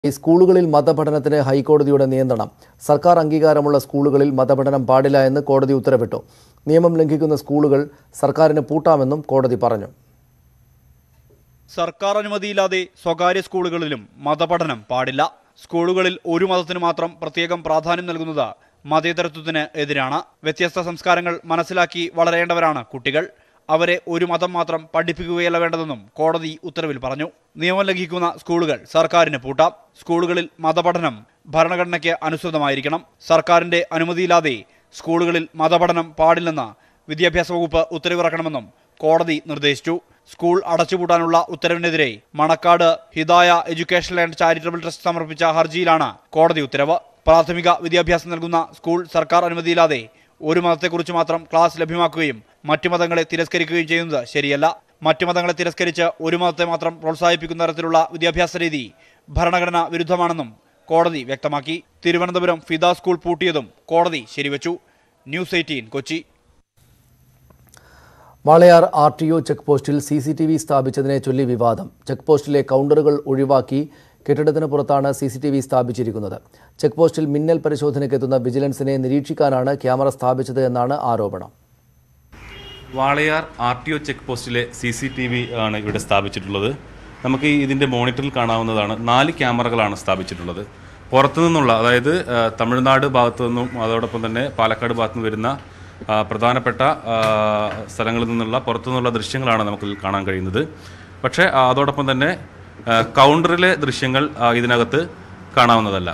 ഈ സ്കൂളുകളിൽ മതപഠനത്തിന് ഹൈക്കോടതിയുടെ നിയന്ത്രണം സർക്കാർ അംഗീകാരമുള്ള സ്കൂളുകളിൽ മതപഠനം പാടില്ല എന്ന് കോടതി ഉത്തരവിട്ടു നിയമം ലംഘിക്കുന്ന സ്കൂളുകൾ സർക്കാരിന് പൂട്ടാമെന്നും കോടതി പറഞ്ഞു സർക്കാർ അനുമതിയില്ലാതെ സ്വകാര്യ സ്കൂളുകളിലും മതപഠനം പാടില്ല സ്കൂളുകളിൽ ഒരു മതത്തിന് മാത്രം പ്രത്യേകം പ്രാധാന്യം നൽകുന്നത് മതേതരത്വത്തിന് എതിരാണ് വ്യത്യസ്ത സംസ്കാരങ്ങൾ മനസ്സിലാക്കി വളരേണ്ടവരാണ് കുട്ടികൾ അവരെ ഒരു മതം മാത്രം പഠിപ്പിക്കുകയല്ല വേണ്ടതെന്നും കോടതി ഉത്തരവിൽ പറഞ്ഞു നിയമം ലംഘിക്കുന്ന സ്കൂളുകൾ സർക്കാരിന് പൂട്ടാം സ്കൂളുകളിൽ മതപഠനം ഭരണഘടനയ്ക്ക് അനുസൃതമായിരിക്കണം സർക്കാരിന്റെ അനുമതിയില്ലാതെ സ്കൂളുകളിൽ മതപഠനം പാടില്ലെന്ന് വിദ്യാഭ്യാസ വകുപ്പ് ഉത്തരവിറക്കണമെന്നും കോടതി നിർദ്ദേശിച്ചു സ്കൂൾ അടച്ചുപൂട്ടാനുള്ള ഉത്തരവിനെതിരെ Manacaud Hidaya educational and charitable trust സമർപ്പിച്ച ഹർജിയിലാണ് കോടതി ഉത്തരവ് പ്രാഥമിക വിദ്യാഭ്യാസം നൽകുന്ന സ്കൂൾ സർക്കാർ അനുമതിയില്ലാതെ ഒരു മതത്തെക്കുറിച്ച് മാത്രം ക്ലാസ് ലഭ്യമാക്കുകയും മറ്റു മതങ്ങളെ തിരസ്കരിക്കുകയും ചെയ്യുന്നത് ശരിയല്ല മറ്റു മതങ്ങളെ തിരസ്കരിച്ച് ഒരു മതത്തെ മാത്രം പ്രോത്സാഹിപ്പിക്കുന്ന തരത്തിലുള്ള വിദ്യാഭ്യാസ രീതി ഭരണഘടന വിരുദ്ധമാണെന്നും കോടതി വ്യക്തമാക്കി തിരുവനന്തപുരം ഫിദ സ്കൂൾ പൂട്ടിയതും കോടതി ശരിവച്ചു news eighteen Kochi Walayar R T O check പോസ്റ്റിൽ സി സി ടി വി സ്ഥാപിച്ചതിനെ ചൊല്ലി വിവാദം ചെക്ക് പോസ്റ്റിലെ കൗണ്ടറുകൾ ഒഴിവാക്കി കെട്ടിടത്തിന് പുറത്താണ് സി സി ടി വി സ്ഥാപിച്ചിരിക്കുന്നത് ചെക്ക് പോസ്റ്റിൽ മിന്നൽ പരിശോധനയ്ക്കെത്തുന്ന വിജിലൻസിനെ നിരീക്ഷിക്കാനാണ് ക്യാമറ സ്ഥാപിച്ചത് എന്നാണ് ആരോപണം Walayar R T O check പോസ്റ്റിലെ സി സി ടി വി ആണ് ഇവിടെ സ്ഥാപിച്ചിട്ടുള്ളത് നമുക്ക് ഈ ഇതിൻ്റെ മോണിറ്ററിൽ കാണാവുന്നതാണ് നാല് ക്യാമറകളാണ് സ്ഥാപിച്ചിട്ടുള്ളത് പുറത്തു നിന്നുള്ള അതായത് ആ, തമിഴ്നാട് ഭാഗത്തു നിന്നും അതോടൊപ്പം തന്നെ പാലക്കാട് ഭാഗത്തു നിന്ന് വരുന്ന ആ, പ്രധാനപ്പെട്ട ആ, സ്ഥലങ്ങളിൽ നിന്നുള്ള പുറത്തു നിന്നുള്ള ദൃശ്യങ്ങളാണ് നമുക്ക് ഇതിൽ കാണാൻ കഴിയുന്നത് പക്ഷേ ആ, അതോടൊപ്പം തന്നെ ആ, കൗണ്ടറിലെ ദൃശ്യങ്ങൾ ആ, ഇതിനകത്ത് കാണാവുന്നതല്ല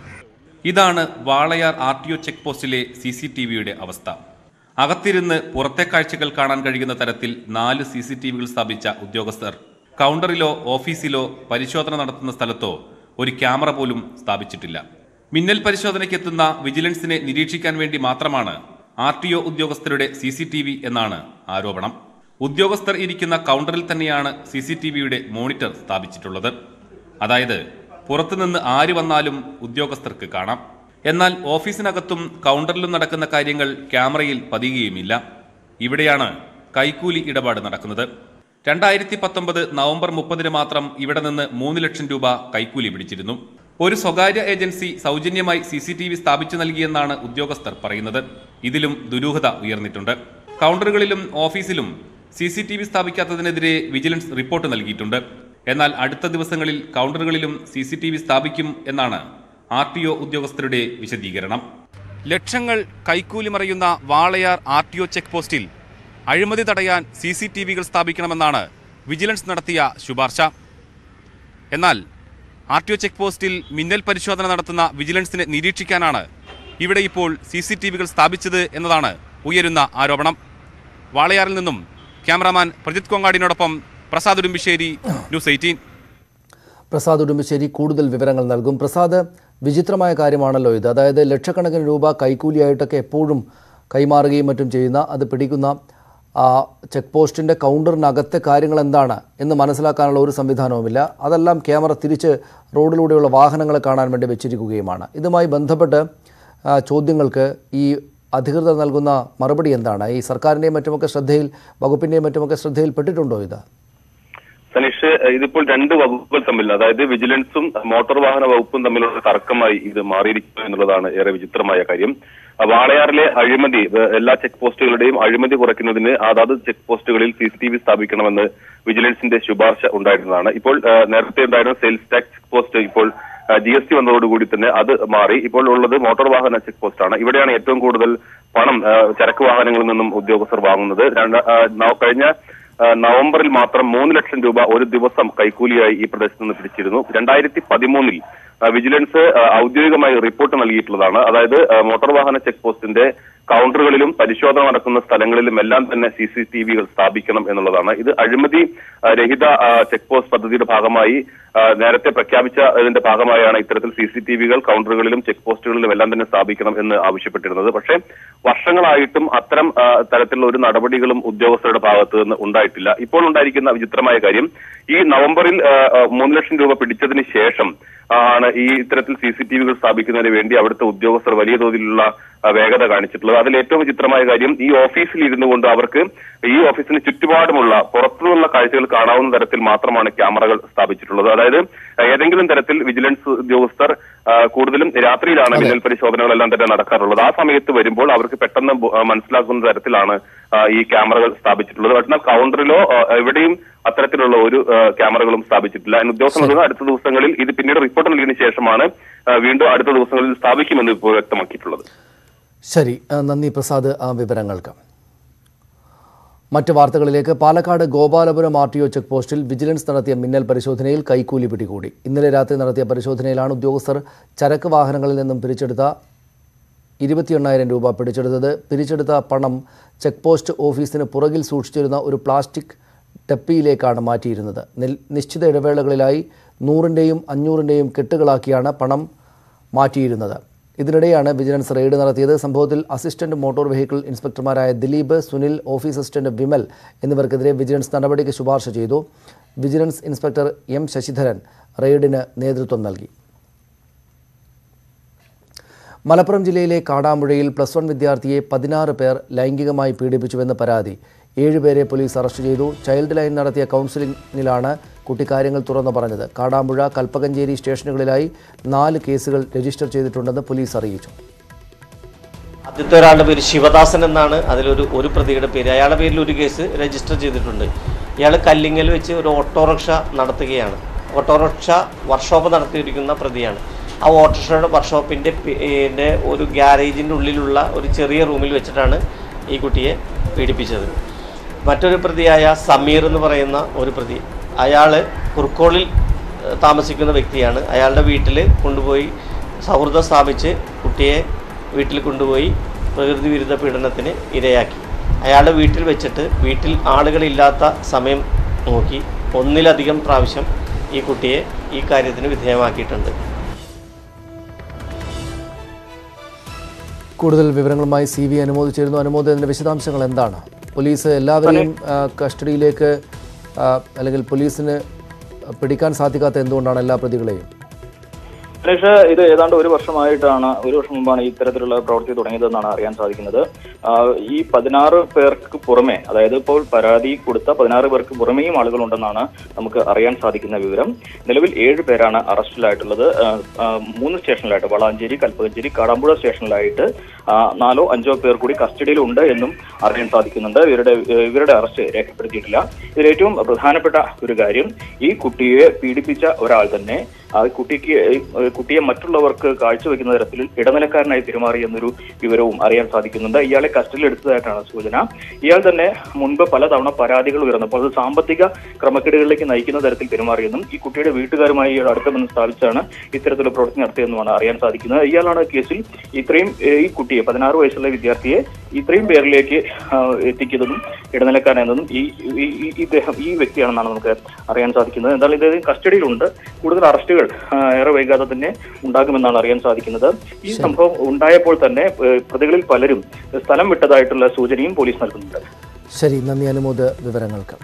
ഇതാണ് Walayar R T O check പോസ്റ്റിലെ സി സി ടി വിയുടെ അവസ്ഥ അകത്തിരുന്ന് പുറത്തെ കാഴ്ചകൾ കാണാൻ കഴിയുന്ന തരത്തിൽ നാല് സി സി ടി വികൾ സ്ഥാപിച്ച ഉദ്യോഗസ്ഥർ കൗണ്ടറിലോ ഓഫീസിലോ പരിശോധന നടത്തുന്ന സ്ഥലത്തോ ഒരു ക്യാമറ പോലും സ്ഥാപിച്ചിട്ടില്ല മിന്നൽ പരിശോധനയ്ക്കെത്തുന്ന വിജിലൻസിനെ നിരീക്ഷിക്കാൻ വേണ്ടി മാത്രമാണ് ആർ ടി ഒ ഉദ്യോഗസ്ഥരുടെ സി സി ടി വി എന്നാണ് ആരോപണം ഉദ്യോഗസ്ഥർ ഇരിക്കുന്ന കൗണ്ടറിൽ തന്നെയാണ് സി സി ടി വിയുടെ മോണിറ്റർ സ്ഥാപിച്ചിട്ടുള്ളത് അതായത് പുറത്തുനിന്ന് ആര് വന്നാലും ഉദ്യോഗസ്ഥർക്ക് കാണാം എന്നാൽ ഓഫീസിനകത്തും കൗണ്ടറിലും നടക്കുന്ന കാര്യങ്ങൾ ക്യാമറയിൽ പതിയുകയുമില്ല ഇവിടെയാണ് കൈക്കൂലി ഇടപാട് നടക്കുന്നത് രണ്ടായിരത്തി പത്തൊമ്പത് നവംബർ മുപ്പതിന് മാത്രം ഇവിടെ നിന്ന് മൂന്ന് ലക്ഷം രൂപ കൈക്കൂലി പിടിച്ചിരുന്നു ഒരു സ്വകാര്യ ഏജൻസി സൗജന്യമായി സി സി ടി വി സ്ഥാപിച്ചു നൽകിയെന്നാണ് ഉദ്യോഗസ്ഥർ പറയുന്നത് ഇതിലും ദുരൂഹത ഉയർന്നിട്ടുണ്ട് കൗണ്ടറുകളിലും ഓഫീസിലും സി സി ടി വി സ്ഥാപിക്കാത്തതിനെതിരെ വിജിലൻസ് റിപ്പോർട്ട് നൽകിയിട്ടുണ്ട് എന്നാൽ അടുത്ത ദിവസങ്ങളിൽ കൗണ്ടറുകളിലും സി സി ടി വി സ്ഥാപിക്കും എന്നാണ് ആർ ടി ഒ ഉദ്യോഗസ്ഥരുടെ വിശദീകരണം ലക്ഷങ്ങൾ കൈക്കൂലി മറിയുന്ന Walayar R T O check പോസ്റ്റിൽ അഴിമതി തടയാൻ സി സി ടി വികൾ സ്ഥാപിക്കണമെന്നാണ് വിജിലൻസ് നടത്തിയ ശുപാർശ എന്നാൽ ആർ ടി ഒ ചെക്ക് പോസ്റ്റിൽ മിന്നൽ പരിശോധന നടത്തുന്ന വിജിലൻസിനെ നിരീക്ഷിക്കാനാണ് ഇവിടെ ഇപ്പോൾ സി സി ടി വികൾ സ്ഥാപിച്ചത് എന്നതാണ് ഉയരുന്ന ആരോപണം വാളയാറിൽ നിന്നും ക്യാമറാമാൻ പ്രജിത് കൊങ്ങാടിനോടൊപ്പം പ്രസാദ് ഉടുമ്പിശ്ശേരി ന്യൂസ് എയ്റ്റീൻ പ്രസാദ് ഉടുമ്പശ്ശേരി കൂടുതൽ വിവരങ്ങൾ നൽകും പ്രസാദ് വിചിത്രമായ കാര്യമാണല്ലോ ഇത് അതായത് ലക്ഷക്കണക്കിന് രൂപ കൈക്കൂലിയായിട്ടൊക്കെ എപ്പോഴും കൈമാറുകയും മറ്റും ചെയ്യുന്ന അത് പിടിക്കുന്ന ആ ചെക്ക് പോസ്റ്റിൻ്റെ കൗണ്ടറിനകത്തെ കാര്യങ്ങൾ എന്താണ് എന്ന് മനസ്സിലാക്കാനുള്ള ഒരു സംവിധാനവുമില്ല അതെല്ലാം ക്യാമറ തിരിച്ച് റോഡിലൂടെയുള്ള വാഹനങ്ങളെ കാണാൻ വേണ്ടി വെച്ചിരിക്കുകയുമാണ് ഇതുമായി ബന്ധപ്പെട്ട് ആ, ചോദ്യങ്ങൾക്ക് ഈ അധികൃതർ നൽകുന്ന മറുപടി എന്താണ് ഈ സർക്കാരിൻ്റെയും മറ്റുമൊക്കെ ശ്രദ്ധയിൽ വകുപ്പിൻ്റെയും മറ്റുമൊക്കെ ശ്രദ്ധയിൽപ്പെട്ടിട്ടുണ്ടോ ഇത് സനീഷ് ഇതിപ്പോൾ രണ്ട് വകുപ്പുകൾ തമ്മിൽ അതായത് വിജിലൻസും മോട്ടോർ വാഹന വകുപ്പും തമ്മിലുള്ള തർക്കമായി ഇത് മാറിയിരിക്കുന്നു എന്നുള്ളതാണ് ഏറെ വിചിത്രമായ കാര്യം വാളയാറിലെ അഴിമതി ഏഹ് എല്ലാ ചെക്ക് പോസ്റ്റുകളുടെയും അഴിമതി കുറയ്ക്കുന്നതിന് അതാത് ചെക്ക് പോസ്റ്റുകളിൽ സി സി ടി വി സ്ഥാപിക്കണമെന്ന് വിജിലൻസിന്റെ ശുപാർശ ഉണ്ടായിരുന്നതാണ് ഇപ്പോൾ ഏഹ് നേരത്തെ ഉണ്ടായിരുന്ന സെയിൽസ് ടാക്സ് ചെക്ക് പോസ്റ്റ് ഇപ്പോൾ ജി എസ് ടി വന്നതോടുകൂടി തന്നെ അത് മാറി ഇപ്പോൾ ഉള്ളത് മോട്ടോർ വാഹന ചെക്ക് പോസ്റ്റ് ആണ് ഇവിടെയാണ് ഏറ്റവും കൂടുതൽ പണം ഏഹ് ചരക്ക് വാഹനങ്ങളിൽ നിന്നും ഉദ്യോഗസ്ഥർ വാങ്ങുന്നത് രണ്ട് ഏഹ് നവ- കഴിഞ്ഞ ആ, നവംബറിൽ മാത്രം മൂന്ന് ലക്ഷം രൂപ ഒരു ദിവസം കൈക്കൂലിയായി ഈ പ്രദേശത്ത് നിന്ന് പിടിച്ചിരുന്നു രണ്ടായിരത്തി പതിമൂന്നിൽ വിജിലൻസ് ആ, ഔദ്യോഗികമായി റിപ്പോർട്ട് നൽകിയിട്ടുള്ളതാണ് അതായത് ആ, മോട്ടോർ വാഹന ചെക്ക് പോസ്റ്റിന്റെ കൗണ്ടറുകളിലും പരിശോധന നടക്കുന്ന സ്ഥലങ്ങളിലും എല്ലാം തന്നെ സി സി ടി വികൾ സ്ഥാപിക്കണം എന്നുള്ളതാണ് ഇത് അഴിമതി ആ, രഹിത ആ, ചെക്ക് പോസ്റ്റ് പദ്ധതിയുടെ ഭാഗമായി ആ, നേരത്തെ പ്രഖ്യാപിച്ച ഇതിന്റെ ഭാഗമായാണ് ഇത്തരത്തിൽ സി സി ടി വികൾ കൗണ്ടറുകളിലും ചെക്ക് പോസ്റ്റുകളിലും എല്ലാം തന്നെ സ്ഥാപിക്കണം എന്ന് ആവശ്യപ്പെട്ടിരുന്നത് പക്ഷേ വർഷങ്ങളായിട്ടും അത്തരം ആ, തരത്തിലുള്ള ഒരു നടപടികളും ഉദ്യോഗസ്ഥരുടെ ഭാഗത്ത് നിന്ന് ഉണ്ടായിട്ടില്ല ഇപ്പോൾ ഉണ്ടായിരിക്കുന്ന വിചിത്രമായ കാര്യം ഈ നവംബറിൽ ആ, ആ, മൂന്ന് ലക്ഷം രൂപ പിടിച്ചതിന് ശേഷം ആണ് ഈ ഇത്തരത്തിൽ സി സി ടി വികൾ സ്ഥാപിക്കുന്നതിന് വേണ്ടി അവിടുത്തെ ഉദ്യോഗസ്ഥർ വലിയ തോതിലുള്ള ആ, വേഗത കാണിച്ചിട്ടുള്ളത് അതിൽ ഏറ്റവും വിചിത്രമായ കാര്യം ഈ ഓഫീസിൽ ഇരുന്നു കൊണ്ട് അവർക്ക് ഈ ഓഫീസിന് ചുറ്റുപാടുമുള്ള പുറത്തുനിന്നുള്ള കാഴ്ചകൾ കാണാവുന്ന തരത്തിൽ മാത്രമാണ് ക്യാമറകൾ സ്ഥാപിച്ചിട്ടുള്ളത് അതായത് ഏതെങ്കിലും തരത്തിൽ വിജിലൻസ് ഉദ്യോഗസ്ഥർ ആ, കൂടുതലും രാത്രിയിലാണ് മിന്നൽ പരിശോധനകളെല്ലാം തന്നെ നടക്കാറുള്ളത് ആ സമയത്ത് വരുമ്പോൾ അവർക്ക് പെട്ടെന്ന് ബോ- ആ, മനസ്സിലാക്കുന്ന തരത്തിലാണ് ആ, ഈ ക്യാമറകൾ സ്ഥാപിച്ചിട്ടുള്ളത് എന്നാൽ കൗണ്ടറിലോ ആ, എവിടെയും അത്തരത്തിലുള്ള ഒരു ആ, ക്യാമറകളും സ്ഥാപിച്ചിട്ടില്ല എന്ന് ഉദ്യോഗസ്ഥർ നൽകുന്ന അടുത്ത ദിവസങ്ങളിൽ ഇത് പിന്നീട് റിപ്പോർട്ട് നൽകിയതിനു ശേഷമാണ് ആ, വീണ്ടും അടുത്ത ദിവസങ്ങളിൽ സ്ഥാപിക്കുമെന്ന് ഇപ്പോൾ വ്യക്തമാക്കിയിട്ടുള്ളത് ശരി ആ, നന്ദി പ്രസാദ് ആ വിവരങ്ങൾക്ക് മറ്റ് വാർത്തകളിലേക്ക് Palakkad Gopalapuram R T O check പോസ്റ്റിൽ വിജിലൻസ് നടത്തിയ മിന്നൽ പരിശോധനയിൽ കൈക്കൂലി പിടികൂടി ഇന്നലെ രാത്രി നടത്തിയ പരിശോധനയിലാണ് ഉദ്യോഗസ്ഥർ ചരക്ക് വാഹനങ്ങളിൽ നിന്നും പിരിച്ചെടുത്ത ഇരുപത്തി എണ്ണായിരം രൂപ പിടിച്ചെടുത്തത് പിരിച്ചെടുത്ത പണം ചെക്ക് പോസ്റ്റ് ഓഫീസിന് പുറകിൽ സൂക്ഷിച്ചിരുന്ന ഒരു പ്ലാസ്റ്റിക് ഡപ്പിയിലേക്കാണ് മാറ്റിയിരുന്നത് നിൽ- നിശ്ചിത ഇടവേളകളിലായി നൂറിൻ്റെയും അഞ്ഞൂറിൻ്റെയും കെട്ടുകളാക്കിയാണ് പണം മാറ്റിയിരുന്നത് ഇതിനിടെയാണ് വിജിലൻസ് റെയ്ഡ് നടത്തിയത് സംഭവത്തിൽ അസിസ്റ്റന്റ് മോട്ടോർ വെഹിക്കിൾ ഇൻസ്പെക്ടർമാരായ ദിലീപ് സുനിൽ ഓഫീസ് അസിസ്റ്റന്റ് വിമൽ എന്നിവർക്കെതിരെ വിജിലൻസ് നടപടിക്ക് ശുപാർശ ചെയ്തു വിജിലൻസ് ഇൻസ്പെക്ടർ എം ശശിധരൻ റെയ്ഡിന് നേതൃത്വം നൽകി മലപ്പുറം ജില്ലയിലെ കാടാമ്പുഴയിൽ പ്ലസ് വൺ വിദ്യാർത്ഥിയെ പതിനാറ് പേർ ലൈംഗികമായി പീഡിപ്പിച്ചുവെന്ന് പരാതി ഏഴുപേരെ പോലീസ് അറസ്റ്റ് ചെയ്തു ചൈൽഡ് ലൈൻ നടത്തിയ കൗൺസിലിംഗിലാണ് കുട്ടി കാര്യങ്ങൾ തുറന്നു പറഞ്ഞത് കാടാമ്പുഴ കൽപ്പകഞ്ചേരി സ്റ്റേഷനുകളിലായി നാല് കേസുകൾ രജിസ്റ്റർ ചെയ്തിട്ടുണ്ടെന്ന് പോലീസ് അറിയിച്ചു ആദ്യത്തെ ഒരാളുടെ പേര് ശിവദാസൻ എന്നാണ് അതിലൊരു ഒരു പ്രതിയുടെ പേര് അയാളുടെ പേരിൽ ഒരു കേസ് രജിസ്റ്റർ ചെയ്തിട്ടുണ്ട് ഇയാൾ കല്ലിങ്ങൽ വെച്ച് ഒരു ഓട്ടോറിക്ഷ നടത്തുകയാണ് ഓട്ടോറിക്ഷ വർക്ക്ഷോപ്പ് നടത്തിയിരിക്കുന്ന പ്രതിയാണ് ആ ഓട്ടോറിക്ഷയുടെ വർക്ക്ഷോപ്പിൻ്റെ പിന്നെ ഒരു ഗ്യാരേജിൻ്റെ ഉള്ളിലുള്ള ഒരു ചെറിയ റൂമിൽ വെച്ചിട്ടാണ് ഈ കുട്ടിയെ പീഡിപ്പിച്ചത് മറ്റൊരു പ്രതിയായ സമീർ എന്ന് പറയുന്ന ഒരു പ്രതി അയാൾ കുറുക്കോളിൽ ഏഹ്, താമസിക്കുന്ന വ്യക്തിയാണ് അയാളുടെ വീട്ടിൽ കൊണ്ടുപോയി സൗഹൃദം സ്ഥാപിച്ച് കുട്ടിയെ വീട്ടിൽ കൊണ്ടുപോയി പ്രകൃതി വിരുദ്ധ പീഡനത്തിന് ഇരയാക്കി അയാളുടെ വീട്ടിൽ വെച്ചിട്ട് വീട്ടിൽ ആളുകളില്ലാത്ത സമയം നോക്കി ഒന്നിലധികം പ്രാവശ്യം ഈ കുട്ടിയെ ഈ കാര്യത്തിന് വിധേയമാക്കിയിട്ടുണ്ട് കൂടുതൽ വിവരങ്ങളുമായി സി വി അനുമോദിച്ചിരുന്നു അനുമോദ് ഇതിൻ്റെ വിശദാംശങ്ങൾ എന്താണ് പോലീസ് എല്ലാവരെയും ആ, കസ്റ്റഡിയിലേക്ക് ആ, അല്ലെങ്കിൽ പോലീസിന് പിടിക്കാൻ സാധിക്കാത്ത എന്തുകൊണ്ടാണ് എല്ലാ പ്രതികളെയും സുരേഷ് ഇത് ഏതാണ്ട് ഒരു വർഷമായിട്ടാണ് ഒരു വർഷം മുമ്പാണ് ഈ ഇത്തരത്തിലുള്ള പ്രവൃത്തി തുടങ്ങിയതെന്നാണ് അറിയാൻ സാധിക്കുന്നത് ആ, ഈ പതിനാറ് പേർക്ക് പുറമെ അതായത് ഇപ്പോൾ പരാതി കൊടുത്ത പതിനാറ് പേർക്ക് പുറമേയും ആളുകളുണ്ടെന്നാണ് നമുക്ക് അറിയാൻ സാധിക്കുന്ന വിവരം നിലവിൽ ഏഴ് പേരാണ് അറസ്റ്റിലായിട്ടുള്ളത് ആ, ആ, മൂന്ന് സ്റ്റേഷനിലായിട്ട് വളാഞ്ചേരി കൽപ്പകഞ്ചേരി കാടാമ്പുഴ സ്റ്റേഷനിലായിട്ട് ആ, നാലോ അഞ്ചോ പേർ കൂടി കസ്റ്റഡിയിലുണ്ട് എന്നും അറിയാൻ സാധിക്കുന്നുണ്ട് ഇവരുടെ ഇവരുടെ അറസ്റ്റ് രേഖപ്പെടുത്തിയിട്ടില്ല ഇതിൽ ഏറ്റവും പ്രധാനപ്പെട്ട ഒരു കാര്യം ഈ കുട്ടിയെ പീഡിപ്പിച്ച ഒരാൾ തന്നെ ആ കുട്ടിക്ക് ഏഹ് കുട്ടിയെ മറ്റുള്ളവർക്ക് കാഴ്ചവെക്കുന്ന തരത്തിൽ ഇടനിലക്കാരനായി പെരുമാറി എന്നൊരു വിവരവും അറിയാൻ സാധിക്കുന്നുണ്ട് ഇയാളെ കസ്റ്റഡിയിൽ എടുത്തതായിട്ടാണ് സൂചന ഇയാൾ തന്നെ മുൻപ് പലതവണ പരാതികൾ ഉയർന്നപ്പോൾ അത് സാമ്പത്തിക ക്രമക്കേടുകളിലേക്ക് നയിക്കുന്ന തരത്തിൽ പെരുമാറിയെന്നും ഈ കുട്ടിയുടെ വീട്ടുകാരുമായി ഇയാൾ അടുത്ത ബന്ധം സ്ഥാപിച്ചാണ് ഇത്തരത്തിലുള്ള പ്രവൃത്തി നടത്തിയതെന്നുമാണ് അറിയാൻ സാധിക്കുന്നത് ഇയാളാണ് കേസിൽ ഇത്രയും ഏഹ് ഈ കുട്ടിയെ പതിനാറ് വയസ്സുള്ള വിദ്യാർത്ഥിയെ ഇത്രയും പേരിലേക്ക് ആ, എത്തിക്കുന്നതും ഇടനിലക്കാരനെന്നതും ഈ ഈ- ഈ- ഇദ്ദേഹം ഈ വ്യക്തിയാണെന്നാണ് നമുക്ക് അറിയാൻ സാധിക്കുന്നത് എന്തായാലും ഇദ്ദേഹം കസ്റ്റഡിയിലുണ്ട് കൂടുതൽ അറസ്റ്റുകൾ ആ, ഏറെ വൈകാതെ തന്നെ ഉണ്ടാകുമെന്നാണ് അറിയാൻ സാധിക്കുന്നത് ഈ സംഭവം ഉണ്ടായപ്പോൾ തന്നെ ഏഹ്, പ്രതികളിൽ പലരും സ്ഥലം വിട്ടതായിട്ടുള്ള സൂചനയും പോലീസ് നൽകുന്നുണ്ട് ശരി നന്ദി അനുമോദ് വിവരങ്ങൾക്ക്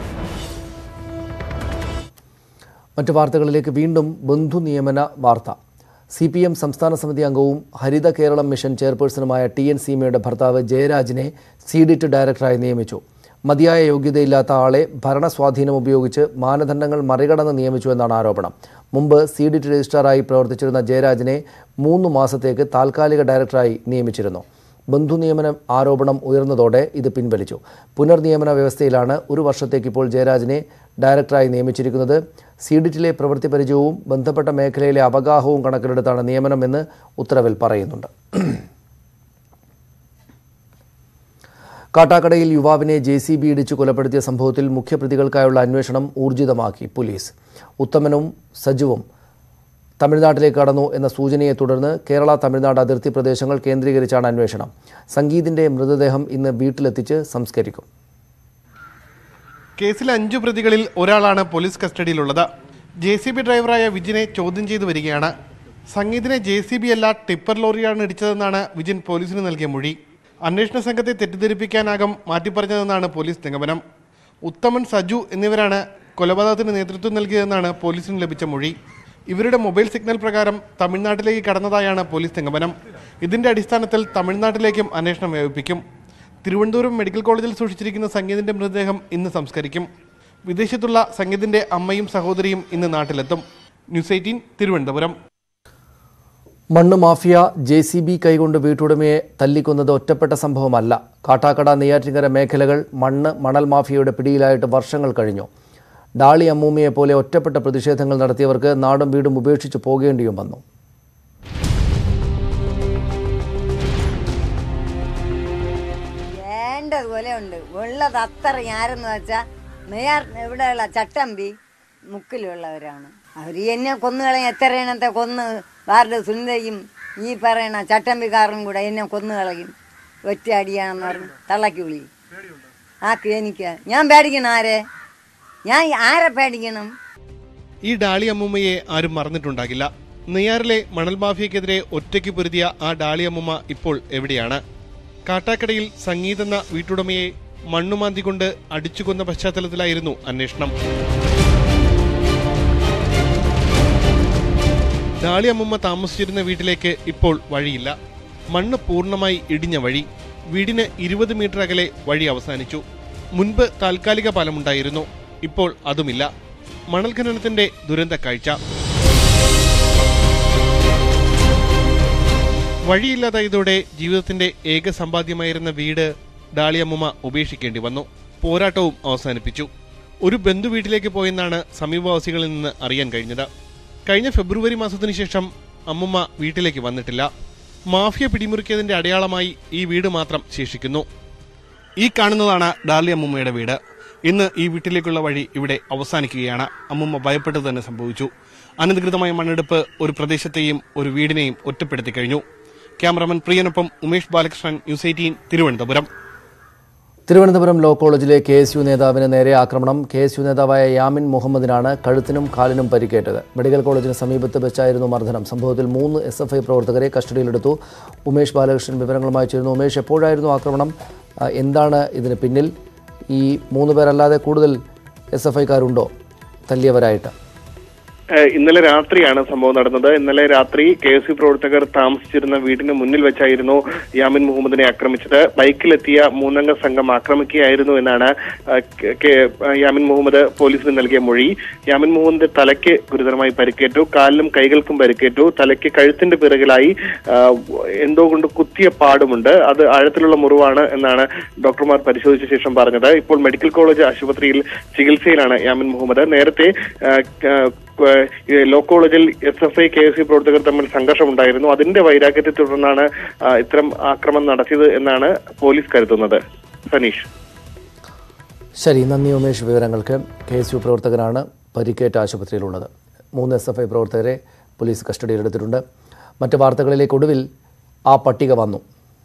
മറ്റു വാർത്തകളിലേക്ക് വീണ്ടും ബന്ധു നിയമന വാർത്ത സി പി എം സംസ്ഥാന സമിതി അംഗവും ഹരിത കേരളം മിഷൻ ചെയർപേഴ്സണുമായ ടി എൻ സീമയുടെ ഭർത്താവ് ജയരാജിനെ സീഡിറ്റ് ഡയറക്ടറായി നിയമിച്ചു മതിയായ യോഗ്യതയില്ലാത്ത ആളെ ഭരണസ്വാധീനം ഉപയോഗിച്ച് മാനദണ്ഡങ്ങൾ മറികടന്ന് നിയമിച്ചു എന്നാണ് ആരോപണം മുമ്പ് സീഡിറ്റ് രജിസ്ട്രാറായി പ്രവർത്തിച്ചിരുന്ന ജയരാജിനെ മൂന്ന് മാസത്തേക്ക് താൽക്കാലിക ഡയറക്ടറായി നിയമിച്ചിരുന്നു ബന്ധുനിയമന ആരോപണം ഉയർന്നതോടെ ഇത് പിൻവലിച്ചു പുനർനിയമന വ്യവസ്ഥയിലാണ് ഒരു വർഷത്തേക്ക് ഇപ്പോൾ ജയരാജിനെ ഡയറക്ടറായി നിയമിച്ചിരിക്കുന്നത് സീഡിറ്റിലെ പ്രവൃത്തി പരിചയവും ബന്ധപ്പെട്ട മേഖലയിലെ അവഗാഹവും കണക്കിലെടുത്താണ് നിയമനമെന്ന് ഉത്തരവിൽ പറയുന്നുണ്ട് കാട്ടാക്കടയിൽ യുവാവിനെ ജെ സി ബി ഇടിച്ച് കൊലപ്പെടുത്തിയ സംഭവത്തിൽ മുഖ്യപ്രതികൾക്കായുള്ള അന്വേഷണം ഊർജിതമാക്കി പോലീസ് ഉത്തമനും സജുവും തമിഴ്നാട്ടിലേക്ക് കടന്നു എന്ന സൂചനയെ തുടർന്ന് കേരള തമിഴ്നാട് അതിർത്തി പ്രദേശങ്ങൾ കേന്ദ്രീകരിച്ചാണ് അന്വേഷണം സംഗീതിന്റെ മൃതദേഹം ഇന്ന് വീട്ടിലെത്തിച്ച് സംസ്കരിക്കും കേസിലെ അഞ്ചു പ്രതികളിൽ ഒരാളാണ് പോലീസ് കസ്റ്റഡിയിലുള്ളത് ജെ സി ബി ഡ്രൈവറായ വിജിനെ ചോദ്യം ചെയ്തു വരികയാണ് സംഗീതിനെ ജെ സി ബി അല്ല ടിപ്പർ ലോറിയാണ് ഇടിച്ചതെന്നാണ് വിജിൻ പോലീസിന് നൽകിയ മൊഴി അന്വേഷണ സംഘത്തെ തെറ്റിദ്ധരിപ്പിക്കാനാകും മാറ്റിപ്പറഞ്ഞതെന്നാണ് പോലീസ് നിഗമനം ഉത്തമൻ സജു എന്നിവരാണ് കൊലപാതകത്തിന് നേതൃത്വം നൽകിയതെന്നാണ് പോലീസിന് ലഭിച്ച മൊഴി ഇവരുടെ മൊബൈൽ സിഗ്നൽ പ്രകാരം തമിഴ്നാട്ടിലേക്ക് കടന്നതായാണ് പോലീസ് നിഗമനം ഇതിന്റെ അടിസ്ഥാനത്തിൽ തമിഴ്നാട്ടിലേക്കും അന്വേഷണം വ്യാപിപ്പിക്കും തിരുവനന്തപുരം മെഡിക്കൽ കോളേജിൽ സൂക്ഷിച്ചിരിക്കുന്ന സംഗീതിന്റെ മൃതദേഹം ഇന്ന് സംസ്കരിക്കും വിദേശത്തുള്ള സംഗീതിന്റെ അമ്മയും സഹോദരിയും ഇന്ന് നാട്ടിലെത്തും ന്യൂസ് എയ്റ്റീൻ തിരുവനന്തപുരം മണ്ണ് മാഫിയ ജെ സി ബി കൈകൊണ്ട് വീട്ടുടമയെ തല്ലിക്കൊന്നത് ഒറ്റപ്പെട്ട സംഭവമല്ല കാട്ടാക്കട നെയ്യാറ്റിൻകര മേഖലകൾ മണ്ണ് മണൽ മാഫിയയുടെ പിടിയിലായിട്ട് വർഷങ്ങൾ കഴിഞ്ഞു ഡാളി അമ്മൂമ്മയെ പോലെ ഒറ്റപ്പെട്ട പ്രതിഷേധങ്ങൾ നടത്തിയവർക്ക് നാടും വീടും ഉപേക്ഷിച്ച് പോകേണ്ടിയും വന്നു വേണ്ടതുപോലെ ഉണ്ട് ഉള്ളത് അത്ര ആരെന്ന് വെച്ചാൽ നെയ്യാർ ഇവിടെയുള്ള ചട്ടമ്പി മുക്കിലുള്ളവരാണ് അവർ എന്നെ കൊന്നുകളയും എത്ര എണ്ണത്തെ കൊന്ന് വാർഡ് സുന്ദരിയും ഈ പറയണ ചട്ടമ്പിക്കാരനും കൂടെ എന്നെ കൊന്നുകളയും ഒറ്റയടിയാണെന്ന് പറഞ്ഞ് തള്ളക്കി വിളി ആക്ക് എനിക്ക് ഞാൻ പേടിക്കണം ആരെ ഞാൻ ആരെ പേടിക്കണം ഈ ഡാളി അമ്മൂമ്മയെ ആരും മറന്നിട്ടുണ്ടാകില്ല നെയ്യാറിലെ മണൽ മാഫിയക്കെതിരെ ഒറ്റയ്ക്ക് പൊരുതിയ ആ ഡാളി അമ്മൂമ്മ ഇപ്പോൾ എവിടെയാണ് കാട്ടാക്കടയിൽ സംഗീതെന്ന വീട്ടുടമയെ മണ്ണുമാന്തി കൊണ്ട് അടിച്ചുകൊന്ന പശ്ചാത്തലത്തിലായിരുന്നു അന്വേഷണം ഡാളി അമ്മൂമ്മ താമസിച്ചിരുന്ന വീട്ടിലേക്ക് ഇപ്പോൾ വഴിയില്ല മണ്ണ് പൂർണ്ണമായി ഇടിഞ്ഞ വഴി വീടിന് ഇരുപത് മീറ്റർ അകലെ വഴി അവസാനിച്ചു മുൻപ് താൽക്കാലിക പാലമുണ്ടായിരുന്നു ഇപ്പോൾ അതുമില്ല മണൽ ഖനനത്തിന്റെ ദുരന്ത കാഴ്ച വഴിയില്ലാതായതോടെ ജീവിതത്തിന്റെ ഏക സമ്പാദ്യമായിരുന്ന വീട് ഡാളിയമ്മ ഉപേക്ഷിക്കേണ്ടി വന്നു പോരാട്ടവും അവസാനിപ്പിച്ചു ഒരു ബന്ധു വീട്ടിലേക്ക് പോയെന്നാണ് സമീപവാസികളിൽ നിന്ന് അറിയാൻ കഴിഞ്ഞത് കഴിഞ്ഞ ഫെബ്രുവരി മാസത്തിനു ശേഷം അമ്മുമ്മ വീട്ടിലേക്ക് വന്നിട്ടില്ല മാഫിയ പിടിമുറുക്കിയതിന്റെ അടയാളമായി ഈ വീട് മാത്രം ശേഷിക്കുന്നു ഈ കാണുന്നതാണ് ഡാർലി അമ്മുമ്മയുടെ വീട് ഇന്ന് ഈ വീട്ടിലേക്കുള്ള വഴി ഇവിടെ അവസാനിക്കുകയാണ് അമ്മുമ്മ ഭയപ്പെട്ടത് തന്നെ സംഭവിച്ചു അനധികൃതമായ മണ്ണെടുപ്പ് ഒരു പ്രദേശത്തെയും ഒരു വീടിനെയും ഒറ്റപ്പെടുത്തി കഴിഞ്ഞു ക്യാമറമാൻ പ്രിയനൊപ്പം Umesh Balakrishnan news eighteen Thiruvananthapuram Thiruvananthapuram law കോളേജിലെ കെ എസ് യു നേതാവിന് നേരെ ആക്രമണം കെ എസ് യു നേതാവായ യാമിൻ മുഹമ്മദിനാണ് കഴുത്തിനും കാലിനും പരിക്കേറ്റത് മെഡിക്കൽ കോളേജിന് സമീപത്ത് വെച്ചായിരുന്നു മർദ്ദനം സംഭവത്തിൽ മൂന്ന് എസ് എഫ് ഐ പ്രവർത്തകരെ കസ്റ്റഡിയിലെടുത്തു ഉമേഷ് ബാലകൃഷ്ണൻ വിവരങ്ങളുമായി ചേരുന്നു ഉമേഷ് എപ്പോഴായിരുന്നു ആക്രമണം ആ, എന്താണ് ഇതിന് പിന്നിൽ ഈ മൂന്ന് പേരല്ലാതെ കൂടുതൽ എസ് എഫ് ഐക്കാരുണ്ടോ തല്ലിയവരായിട്ട് ഏഹ് ഇന്നലെ രാത്രിയാണ് സംഭവം നടന്നത് ഇന്നലെ രാത്രി കെ എസ് യു പ്രവർത്തകർ താമസിച്ചിരുന്ന വീടിന് മുന്നിൽ വെച്ചായിരുന്നു യാമിൻ മുഹമ്മദിനെ ആക്രമിച്ചത് ബൈക്കിലെത്തിയ മൂന്നംഗ സംഘം ആക്രമിക്കുകയായിരുന്നു എന്നാണ് ഏഹ് കെ- കെ- യാമിൻ മുഹമ്മദ് പോലീസിന് നൽകിയ മൊഴി യാമിൻ മുഹമ്മദിന്റെ തലയ്ക്ക് ഗുരുതരമായി പരിക്കേറ്റു കാലിലും കൈകൾക്കും പരിക്കേറ്റു തലയ്ക്ക് കഴുത്തിന്റെ പിറകിലായി ആഹ് എന്തോ കൊണ്ട് കുത്തിയ പാടുമുണ്ട് അത് ആഴത്തിലുള്ള മുറിവാണ് എന്നാണ് ഡോക്ടർമാർ പരിശോധിച്ച ശേഷം പറഞ്ഞത് ഇപ്പോൾ മെഡിക്കൽ കോളേജ് ആശുപത്രിയിൽ ചികിത്സയിലാണ് യാമിൻ മുഹമ്മദ് നേരത്തെ ആഹ് ക- ഏഹ് ലോ കോളേജിൽ S F I K S U പ്രവർത്തകർ തമ്മിൽ സംഘർഷമുണ്ടായിരുന്നു അതിന്റെ വൈരാഗ്യത്തെ തുടർന്നാണ് ആ, ഇത്തരം ആക്രമണം നടത്തിയത് എന്നാണ് പോലീസ് കരുതുന്നത് സനീഷ് ശരി നന്ദി ഉമേഷ് വിവരങ്ങൾക്ക് കെ എസ് യു പ്രവർത്തകനാണ് പരിക്കേറ്റ ആശുപത്രിയിലുള്ളത് മൂന്ന് എസ് എഫ് ഐ പ്രവർത്തകരെ പോലീസ് കസ്റ്റഡിയിലെടുത്തിട്ടുണ്ട് മറ്റ് വാർത്തകളിലേക്ക് ഒടുവിൽ ആ പട്ടിക വന്നു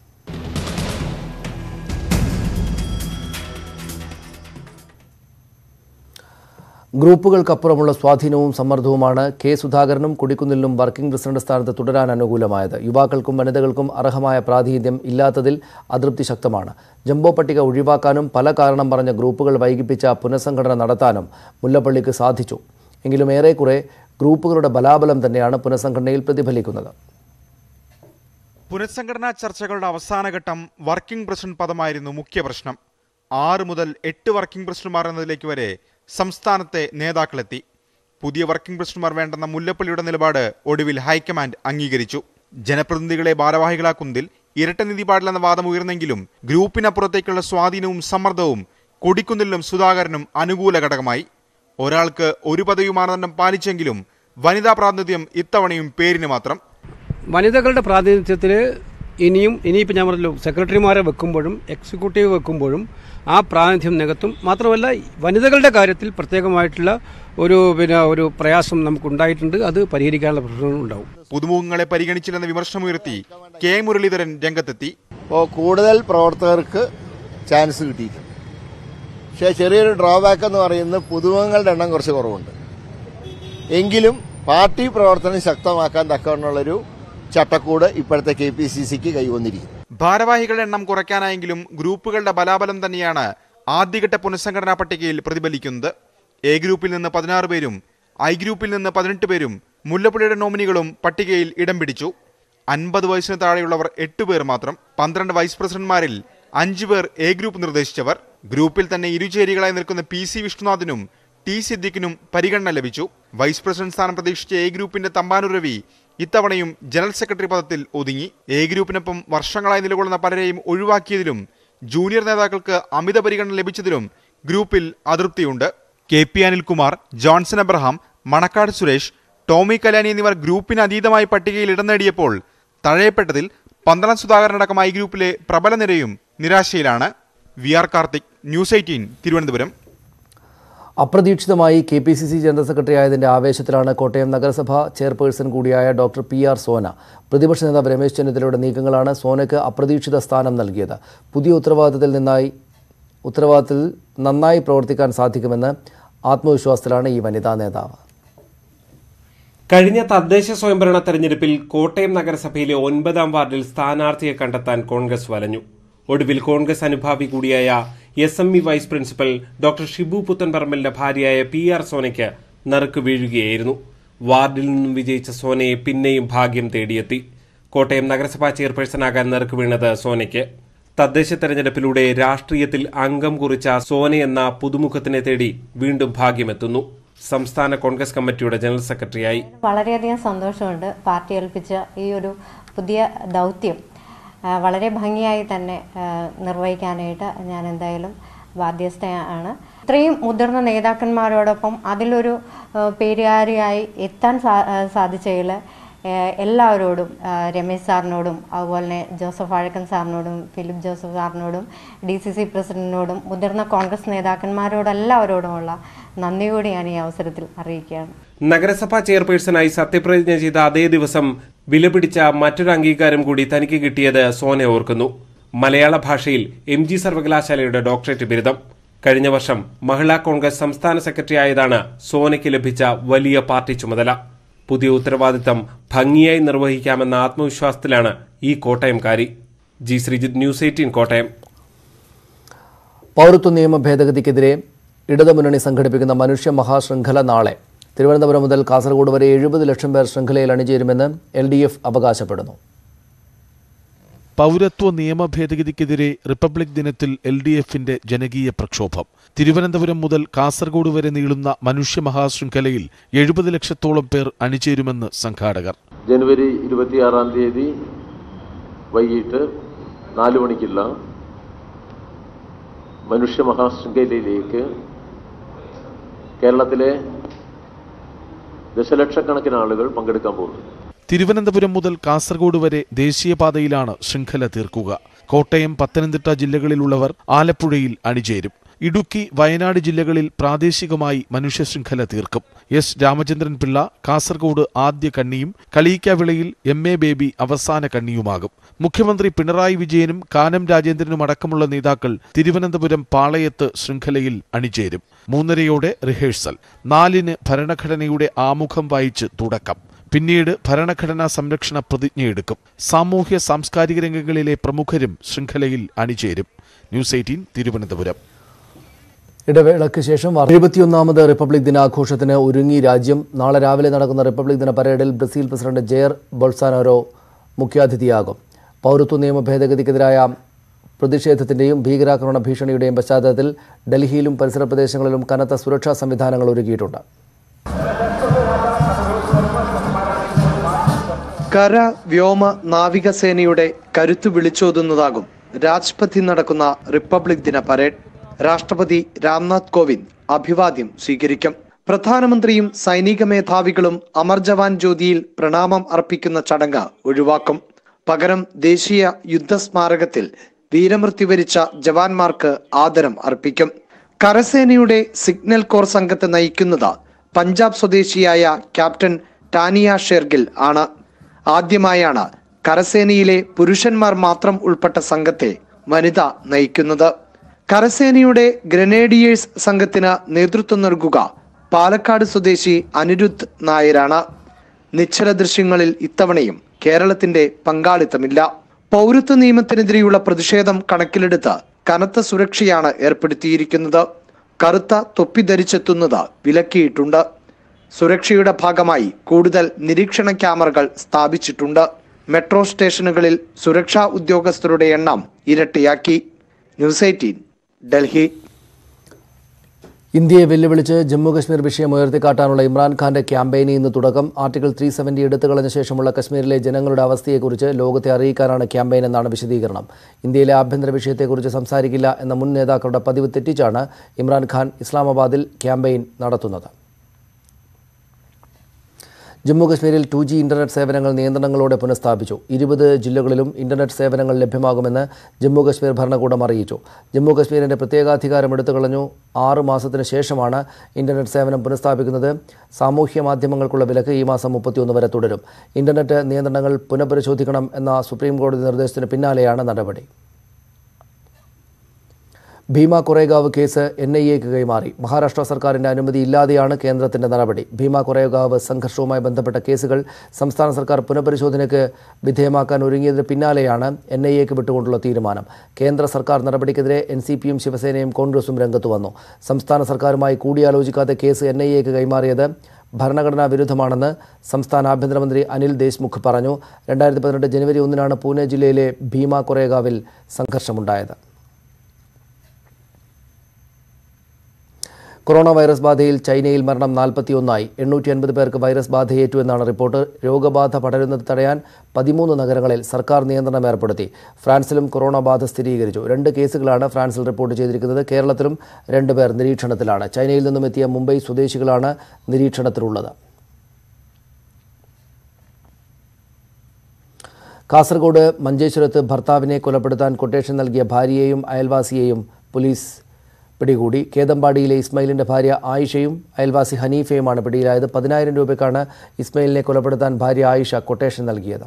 ഗ്രൂപ്പുകൾക്കപ്പുറമുള്ള സ്വാധീനവും സമ്മർദ്ദവുമാണ് കെ സുധാകരനും കൊടിക്കുന്നിലിനും വർക്കിംഗ് പ്രസിഡന്റ് സ്ഥാനത്ത് തുടരാൻ അനുകൂലമായത് യുവാക്കൾക്കും വനിതകൾക്കും അർഹമായ പ്രാതിനിധ്യം ഇല്ലാത്തതിൽ അതൃപ്തി ശക്തമാണ് ജംബോ പട്ടിക ഒഴിവാക്കാനും പല കാരണം പറഞ്ഞ ഗ്രൂപ്പുകൾ വൈകിപ്പിച്ച പുനഃസംഘടന നടത്താനും മുല്ലപ്പള്ളിക്ക് സാധിച്ചു എങ്കിലും ഏറെക്കുറെ ഗ്രൂപ്പുകളുടെ ബലാബലം തന്നെയാണ് പുനഃസംഘടനയിൽ പ്രതിഫലിക്കുന്നത് പുനഃസംഘടനാ ചർച്ചകളുടെ അവസാനഘട്ടം വർക്കിംഗ് പ്രസിഡന്റ് പദമായിരുന്നു മുഖ്യ പ്രശ്നം ആറ് മുതൽ എട്ട് വർക്കിംഗ് പ്രസിഡന്റുമാർ എന്നതിലേക്ക് വരെ സംസ്ഥാനത്തെ നേതാക്കളെത്തി പുതിയ വർക്കിംഗ് പ്രസിഡന്റുമാർ വേണ്ടെന്ന മുല്ലപ്പള്ളിയുടെ നിലപാട് ഒടുവിൽ ഹൈക്കമാൻഡ് അംഗീകരിച്ചു ജനപ്രതിനിധികളെ ഭാരവാഹികളാക്കുന്നതിൽ ഇരട്ട നിധി പാടില്ലെന്ന വാദം ഉയർന്നെങ്കിലും ഗ്രൂപ്പിനപ്പുറത്തേക്കുള്ള സ്വാധീനവും സമ്മർദ്ദവും കൊടിക്കുന്നിലും സുധാകരനും അനുകൂല ഘടകമായി ഒരാൾക്ക് ഒരു പദവി മാനദണ്ഡം പാലിച്ചെങ്കിലും വനിതാ പ്രാതിനിധ്യം ഇത്തവണയും പേരിന് മാത്രം വനിതകളുടെ പ്രാതിനിധ്യത്തിൽ ഇനിയും ഇനിയിപ്പോൾ ഞാൻ പറഞ്ഞല്ലോ സെക്രട്ടറിമാരെ വെക്കുമ്പോഴും എക്സിക്യൂട്ടീവ് വെക്കുമ്പോഴും ആ പ്രാതിനിധ്യം നികത്തും മാത്രമല്ല വനിതകളുടെ കാര്യത്തിൽ പ്രത്യേകമായിട്ടുള്ള ഒരു പിന്നെ ഒരു പ്രയാസം നമുക്കുണ്ടായിട്ടുണ്ട് അത് പരിഹരിക്കാനുള്ള പ്രശ്നങ്ങളും ഉണ്ടാവും പുതുമുഖങ്ങളെ പരിഗണിച്ചില്ലെന്ന വിമർശനമുയർത്തി കെ മുരളീധരൻ രംഗത്തെത്തി അപ്പോൾ കൂടുതൽ പ്രവർത്തകർക്ക് ചാൻസ് കിട്ടിയിട്ടുണ്ട് പക്ഷേ ചെറിയൊരു ഡ്രോബാക്ക് എന്ന് പറയുന്നത് പുതുമുഖങ്ങളുടെ എണ്ണം കുറച്ച് കുറവുണ്ട് എങ്കിലും പാർട്ടി പ്രവർത്തനം ശക്തമാക്കാൻ തക്കവണ്ണുള്ളൊരു ചട്ടക്കൂട് ഇപ്പോഴത്തെ കെ പി സി സിക്ക് കൈവന്നിരിക്കുന്നു ഭാരവാഹികളുടെ എണ്ണം കുറയ്ക്കാനായെങ്കിലും ഗ്രൂപ്പുകളുടെ ബലാബലം തന്നെയാണ് ആദ്യഘട്ട പുനഃസംഘടനാ പട്ടികയിൽ പ്രതിഫലിക്കുന്നത് എ ഗ്രൂപ്പിൽ നിന്ന് പതിനാറ് പേരും ഐ ഗ്രൂപ്പിൽ നിന്ന് പതിനെട്ട് പേരും മുല്ലപ്പള്ളിയുടെ നോമിനികളും പട്ടികയിൽ ഇടം പിടിച്ചു അൻപത് വയസ്സിന് താഴെയുള്ളവർ എട്ട് പേർ മാത്രം പന്ത്രണ്ട് വൈസ് പ്രസിഡന്റ്മാരിൽ അഞ്ചു പേർ എ ഗ്രൂപ്പ് നിർദ്ദേശിച്ചവർ ഗ്രൂപ്പിൽ തന്നെ ഇരുചേരികളായി നിൽക്കുന്ന പി സി വിഷ്ണുനാഥിനും ടി സിദ്ദിഖിനും പരിഗണന ലഭിച്ചു വൈസ് പ്രസിഡന്റ് സ്ഥാനം പ്രതീക്ഷിച്ച എ ഗ്രൂപ്പിന്റെ തമ്പാനൂർ രവി ഇത്തവണയും ജനറൽ സെക്രട്ടറി പദത്തിൽ ഒതുങ്ങി എ ഗ്രൂപ്പിനൊപ്പം വർഷങ്ങളായി നിലകൊള്ളുന്ന പലരെയും ഒഴിവാക്കിയതിലും ജൂനിയർ നേതാക്കൾക്ക് അമിത പരിഗണന ലഭിച്ചതിലും ഗ്രൂപ്പിൽ അതൃപ്തിയുണ്ട് കെ പി അനിൽകുമാർ ജോൺസൺ എബ്രഹാം മണക്കാട് സുരേഷ് ടോമി കലാനി എന്നിവർ ഗ്രൂപ്പിന് അതീതമായി പട്ടികയിൽ ഇടം നേടിയപ്പോൾ തഴയപ്പെട്ടതിൽ പന്തളം സുധാകരൻ അടക്കം ഐ ഗ്രൂപ്പിലെ പ്രബല നിരയും നിരാശയിലാണ് V R Karthik news eighteen Thiruvananthapuram അപ്രതീക്ഷിതമായി K P C C general secretary ആയതിന്റെ ആവേശത്തിലാണ് കോട്ടയം നഗരസഭ ചെയർപേഴ്സൺ കൂടിയായ ഡോക്ടർ പി ആർ സോന പ്രതിപക്ഷ നേതാവ് രമേശ് ചെന്നിത്തലയുടെ നീക്കങ്ങളാണ് സോനയ്ക്ക് അപ്രതീക്ഷിത സ്ഥാനം നൽകിയത് പുതിയ ഉത്തരവാദിത്തത്തിൽ നിന്നായി ഉത്തരവാദിത്തത്തിൽ നന്നായി പ്രവർത്തിക്കാൻ സാധിക്കുമെന്ന് ആത്മവിശ്വാസത്തിലാണ് ഈ വനിതാ നേതാവ് കഴിഞ്ഞ തദ്ദേശ സ്വയംഭരണ തെരഞ്ഞെടുപ്പിൽ കോട്ടയം നഗരസഭയിലെ ഒൻപതാം വാർഡിൽ സ്ഥാനാർത്ഥിയെ കണ്ടെത്താൻ കോൺഗ്രസ് വലഞ്ഞു ഒടുവിൽ കോൺഗ്രസ് അനുഭാവി കൂടിയായ S M E vice principal doctor Shibu പുത്തൻപറമ്പലിന്റെ ഭാര്യയായ പി ആർ സോനയ്ക്ക് നറുക്ക് വീഴുകയായിരുന്നു വാർഡിൽ നിന്നും വിജയിച്ച സോനയെ പിന്നെയും ഭാഗ്യം തേടിയെത്തി കോട്ടയം നഗരസഭാ ചെയർപേഴ്സണാകാൻ നറുക്ക് വീണത് സോനയ്ക്ക് തദ്ദേശ തെരഞ്ഞെടുപ്പിലൂടെ രാഷ്ട്രീയത്തിൽ അംഗം കുറിച്ച സോന എന്ന പുതുമുഖത്തിനെ തേടി വീണ്ടും ഭാഗ്യമെത്തുന്നു സംസ്ഥാന കോൺഗ്രസ് കമ്മിറ്റിയുടെ ജനറൽ സെക്രട്ടറിയായി വളരെയധികം സന്തോഷമുണ്ട് പാർട്ടി ഏൽപ്പിച്ച ഈ ഒരു പുതിയ ദൗത്യം ആ, വളരെ ഭംഗിയായി തന്നെ ആ, നിർവഹിക്കാനായിട്ട് ഞാൻ എന്തായാലും ബാധ്യസ്ഥയാണ് ഇത്രയും മുതിർന്ന നേതാക്കന്മാരോടൊപ്പം അതിലൊരു ആ, പേരുകാരിയായി എത്താൻ സാ ആ, സാധിച്ചതിൽ ആ, എല്ലാവരോടും ആ, രമേശ് സാറിനോടും അതുപോലെ തന്നെ ജോസഫ് വാഴക്കൻ സാറിനോടും ഫിലിപ്പ് ജോസഫ് സാറിനോടും ഡി സി സി പ്രസിഡന്റിനോടും മുതിർന്ന കോൺഗ്രസ് നേതാക്കന്മാരോടെല്ലാവരോടുമുള്ള നന്ദി കൂടി ഞാൻ ഈ അവസരത്തിൽ അറിയിക്കുകയാണ് നഗരസഭാ ചെയർപേഴ്സണായി സത്യപ്രതിജ്ഞ ചെയ്ത അതേ ദിവസം വിലപിടിച്ച മറ്റൊരു അംഗീകാരം കൂടി തനിക്ക് കിട്ടിയത് സോന ഓർക്കുന്നു മലയാള ഭാഷയിൽ എം ജി സർവകലാശാലയുടെ ഡോക്ടറേറ്റ് ബിരുദം കഴിഞ്ഞ വർഷം മഹിളാ കോൺഗ്രസ് സംസ്ഥാന സെക്രട്ടറി ആയതാണ് സോനയ്ക്ക് ലഭിച്ച വലിയ പാർട്ടി ചുമതല പുതിയ ഉത്തരവാദിത്തം ഭംഗിയായി നിർവഹിക്കാമെന്ന ആത്മവിശ്വാസത്തിലാണ് ഈ കോട്ടയംകാരി G Sreejith news eighteen Kottayam പൗരത്വ നിയമ ഭേദഗതിക്കെതിരെ ഇടതുമുന്നണി സംഘടിപ്പിക്കുന്ന മനുഷ്യ മഹാശൃംഖല നാളെ തിരുവനന്തപുരം മുതൽ കാസർഗോഡ് വരെ എഴുപത് ലക്ഷം പേർ ശൃംഖലയിൽ അണിചേരുമെന്ന് എൽ ഡി എഫ് അവകാശപ്പെടുന്നു പൗരത്വ നിയമ ഭേദഗതിക്കെതിരെ റിപ്പബ്ലിക് ദിനത്തിൽ എൽ ഡി എഫിന്റെ ജനകീയ പ്രക്ഷോഭം തിരുവനന്തപുരം മുതൽ കാസർഗോഡ് വരെ നീളുന്ന മനുഷ്യ മഹാശൃംഖലയിൽ എഴുപത് ലക്ഷത്തോളം പേർ അണിചേരുമെന്ന് സംഘാടകർ ജനുവരി ഇരുപത്തിയാറാം തീയതി വൈകിട്ട് നാല് മണിക്കുള്ള മനുഷ്യ മഹാശൃംഖലയിലേക്ക് കേരളത്തിലെ ദശലക്ഷക്കണക്കിന് ആളുകൾ പങ്കെടുക്കാൻ പോകുന്നു തിരുവനന്തപുരം മുതൽ കാസർഗോഡ് വരെ ദേശീയപാതയിലാണ് ശൃംഖല തീർക്കുക കോട്ടയം പത്തനംതിട്ട ജില്ലകളിലുള്ളവർ ആലപ്പുഴയിൽ അണിചേരും ഇടുക്കി വയനാട് ജില്ലകളിൽ പ്രാദേശികമായി മനുഷ്യ ശൃംഖല തീർക്കും എസ് രാമചന്ദ്രൻ പിള്ള കാസർഗോഡ് ആദ്യ കണ്ണിയും കളിയിക്കാവിളയിൽ എം എ ബേബി അവസാന കണ്ണിയുമാകും മുഖ്യമന്ത്രി പിണറായി വിജയനും കാനം രാജേന്ദ്രനും അടക്കമുള്ള നേതാക്കൾ തിരുവനന്തപുരം പാളയത്ത് ശൃംഖലയിൽ അണിചേരും മൂന്നരയോടെ റിഹേഴ്സൽ നാലിന് ഭരണഘടനയുടെ ആമുഖം വായിച്ച് തുടക്കം പിന്നീട് ഭരണഘടനാ സംരക്ഷണ പ്രതിജ്ഞയെടുക്കും സാമൂഹ്യ സാംസ്കാരിക രംഗങ്ങളിലെ പ്രമുഖരും ശൃംഖലയിൽ അണിചേരും ന്യൂസ് എയ്റ്റീൻ തിരുവനന്തപുരം ഇടവേളയ്ക്ക് ശേഷം എഴുപത്തിയൊന്നാമത് റിപ്പബ്ലിക് ദിനാഘോഷത്തിന് ഒരുങ്ങി രാജ്യം നാളെ രാവിലെ നടക്കുന്ന റിപ്പബ്ലിക് ദിന പരേഡിൽ ബ്രസീൽ പ്രസിഡന്റ് ജെയർ ബൊൾസാനോരോ മുഖ്യാതിഥിയാകും പൗരത്വ നിയമ ഭേദഗതിക്കെതിരായ പ്രതിഷേധത്തിന്റെയും ഭീകരാക്രമണ ഭീഷണിയുടെയും പശ്ചാത്തലത്തിൽ ഡൽഹിയിലും പരിസര പ്രദേശങ്ങളിലും കനത്ത സുരക്ഷാ സംവിധാനങ്ങൾ ഒരുക്കിയിട്ടുണ്ട് കര വ്യോമ നാവികസേനയുടെ കരുത്ത് വിളിച്ചോതുന്നതാകും രാജ്പഥിൽ നടക്കുന്ന റിപ്പബ്ലിക് ദിന പരേഡ് രാഷ്ട്രപതി രാംനാഥ് കോവിന്ദ് അഭിവാദ്യം സ്വീകരിക്കും പ്രധാനമന്ത്രിയും സൈനിക മേധാവികളും അമർ ജവാൻ ജ്യോതിയിൽ പ്രണാമം അർപ്പിക്കുന്ന ചടങ്ങ് ഒഴിവാക്കും പകരം ദേശീയ യുദ്ധസ്മാരകത്തിൽ വീരമൃത്യു വരിച്ച ജവാന്മാർക്ക് ആദരം അർപ്പിക്കും കരസേനയുടെ സിഗ്നൽ കോർ സംഘത്തെ നയിക്കുന്നത് പഞ്ചാബ് സ്വദേശിയായ ക്യാപ്റ്റൻ ടാനിയ ഷെർഗിൽ ആണ് ആദ്യമായാണ് കരസേനയിലെ പുരുഷന്മാർ മാത്രം ഉൾപ്പെട്ട സംഘത്തെ വനിത നയിക്കുന്നത് കരസേനയുടെ ഗ്രനേഡിയേഴ്സ് സംഘത്തിന് നേതൃത്വം നൽകുക പാലക്കാട് സ്വദേശി അനിരുദ്ധ് നായരാണ് നിശ്ചല ദൃശ്യങ്ങളിൽ ഇത്തവണയും കേരളത്തിന്റെ പങ്കാളിത്തമില്ല പൗരത്വ നിയമത്തിനെതിരെയുള്ള പ്രതിഷേധം കണക്കിലെടുത്ത് കനത്ത സുരക്ഷയാണ് ഏർപ്പെടുത്തിയിരിക്കുന്നത് കറുത്ത തൊപ്പി ധരിച്ചെത്തുന്നത് വിലക്കിയിട്ടുണ്ട് സുരക്ഷയുടെ ഭാഗമായി കൂടുതൽ നിരീക്ഷണ ക്യാമറകൾ സ്ഥാപിച്ചിട്ടുണ്ട് മെട്രോ സ്റ്റേഷനുകളിൽ സുരക്ഷാ ഉദ്യോഗസ്ഥരുടെ എണ്ണം ഇരട്ടിയാക്കി ന്യൂസ് എയ്റ്റീൻ ഡൽഹി ഇന്ത്യയെ വെല്ലുവിളിച്ച് ജമ്മു കശ്മീർ വിഷയം ഉയർത്തിക്കാട്ടാനുള്ള ഇമ്രാൻഖാന്റെ ക്യാമ്പയിന് ഇന്ന് തുടക്കം ആർട്ടിക്കിൾ ത്രീ സെവന്റി എടുത്തു കളഞ്ഞ ശേഷമുള്ള കശ്മീരിലെ ജനങ്ങളുടെ അവസ്ഥയെക്കുറിച്ച് ലോകത്തെ അറിയിക്കാനാണ് ക്യാമ്പയിൻ എന്നാണ് വിശദീകരണം ഇന്ത്യയിലെ ആഭ്യന്തര വിഷയത്തെക്കുറിച്ച് സംസാരിക്കില്ല എന്ന മുൻ നേതാക്കളുടെ പതിവ് തെറ്റിച്ചാണ് ഇമ്രാൻഖാൻ ഇസ്ലാമാബാദിൽ ക്യാമ്പയിൻ നടത്തുന്നത് ജമ്മു കശ്മീരിൽ ടു ജി ഇന്റർനെറ്റ് സേവനങ്ങൾ നിയന്ത്രണങ്ങളോടെ പുനഃസ്ഥാപിച്ചു ഇരുപത് ജില്ലകളിലും ഇന്റർനെറ്റ് സേവനങ്ങൾ ലഭ്യമാകുമെന്ന് ജമ്മു കശ്മീർ ഭരണകൂടം അറിയിച്ചു ജമ്മു കശ്മീരിന്റെ പ്രത്യേകാധികാരം എടുത്തുകളഞ്ഞു ആറ് മാസത്തിന് ശേഷമാണ് ഇന്റർനെറ്റ് സേവനം പുനഃസ്ഥാപിക്കുന്നത് സാമൂഹ്യ മാധ്യമങ്ങൾക്കുള്ള വിലക്ക് ഈ മാസം മുപ്പത്തിയൊന്ന് വരെ തുടരും ഇന്റർനെറ്റ് നിയന്ത്രണങ്ങൾ പുനഃപരിശോധിക്കണം എന്ന സുപ്രീം കോടതി നിർദ്ദേശത്തിന് പിന്നാലെയാണ് നടപടി Bhima Koregaon case N I എക്ക് കൈമാറി മഹാരാഷ്ട്ര സർക്കാരിന്റെ അനുമതി ഇല്ലാതെയാണ് കേന്ദ്രത്തിന്റെ നടപടി ഭീമ കൊറേഗാവ് സംഘർഷവുമായി ബന്ധപ്പെട്ട കേസുകൾ സംസ്ഥാന സർക്കാർ പുനഃപരിശോധനയ്ക്ക് വിധേയമാക്കാൻ ഒരുങ്ങിയതിന് പിന്നാലെയാണ് എൻ ഐ എക്ക് വിട്ടുകൊണ്ടുള്ള തീരുമാനം കേന്ദ്ര സർക്കാർ നടപടിക്കെതിരെ എൻ സി പിയും ശിവസേനയും കോൺഗ്രസും രംഗത്ത് വന്നു സംസ്ഥാന സർക്കാരുമായി കൂടിയാലോചിക്കാതെ കേസ് എൻ ഐ എക്ക് കൈമാറിയത് ഭരണഘടനാ വിരുദ്ധമാണെന്ന് സംസ്ഥാന ആഭ്യന്തരമന്ത്രി അനിൽ ദേശ്മുഖ് പറഞ്ഞു രണ്ടായിരത്തി പതിനെട്ട് ജനുവരി ഒന്നിനാണ് പൂനെ ജില്ലയിലെ ഭീമ കൊറേഗാവിൽ സംഘർഷമുണ്ടായത് കൊറോണ വൈറസ് ബാധയിൽ ചൈനയിൽ മരണം നാൽപ്പത്തിയൊന്നായി എണ്ണൂറ്റി അൻപത് പേർക്ക് വൈറസ് ബാധയേറ്റു എന്നാണ് റിപ്പോർട്ട് രോഗബാധ പടരുന്നത് തടയാൻ പതിമൂന്ന് നഗരങ്ങളിൽ സർക്കാർ നിയന്ത്രണം ഏർപ്പെടുത്തി ഫ്രാൻസിലും കൊറോണ ബാധ സ്ഥിരീകരിച്ചു രണ്ട് കേസുകളാണ് ഫ്രാൻസിൽ റിപ്പോർട്ട് ചെയ്തിരിക്കുന്നത് കേരളത്തിലും രണ്ട് പേർ നിരീക്ഷണത്തിലാണ് ചൈനയിൽ നിന്നും എത്തിയ മുംബൈ സ്വദേശികളാണ് നിരീക്ഷണത്തിലുള്ളത് കാസർഗോഡ് മഞ്ചേശ്വരത്ത് ഭർത്താവിനെ കൊലപ്പെടുത്താൻ കൊട്ടേഷൻ നൽകിയ ഭാര്യയെയും അയൽവാസിയെയും പോലീസ് പിടികൂടി കേതമ്പാടിയിലെ ഇസ്മായിലിന്റെ ഭാര്യ ആയിഷയും അയൽവാസി ഹനീഫയുമാണ് പിടിയിലായത് പതിനായിരം രൂപയ്ക്കാണ് ഇസ്മായിലിനെ കൊലപ്പെടുത്താൻ ഭാര്യ ആയിഷ കൊട്ടേഷൻ നൽകിയത്